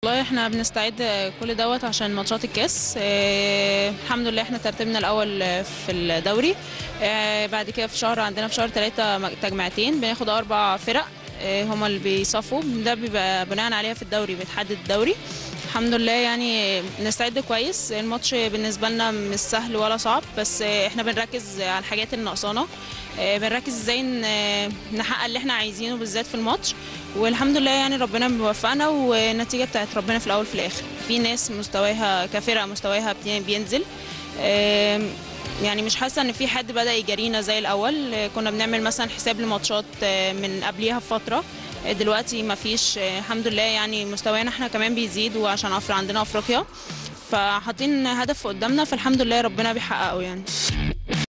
والله احنا بنستعد كل دوت عشان ماتشات الكاس اه الحمد لله احنا ترتيبنا الاول في الدوري اه بعد كده في شهر عندنا في شهر ثلاثة تجمعتين بناخد اربع فرق اه هما اللي بيصفوا ده بيبقى بناء عليها في الدوري بيتحدد الدوري الحمد لله يعني بنستعد كويس الماتش بالنسبه لنا مش سهل ولا صعب بس احنا بنركز على الحاجات اللي ناقصانا بنركز ازاي نحقق اللي احنا عايزينه بالذات في الماتش والحمد لله يعني ربنا بيوفقنا والنتيجه بتاعت ربنا في الاول في الاخر في ناس مستواها كفرقه مستواها بينزل يعني مش حاسه ان في حد بدا يجارينا زي الاول كنا بنعمل مثلا حساب لماتشات من قبليها بفتره دلوقتي ما فيش الحمد لله يعني مستوانا احنا كمان بيزيد وعشان افريقيا عندنا افريقيا فحاطين هدف قدامنا فالحمد لله ربنا بيحققه يعني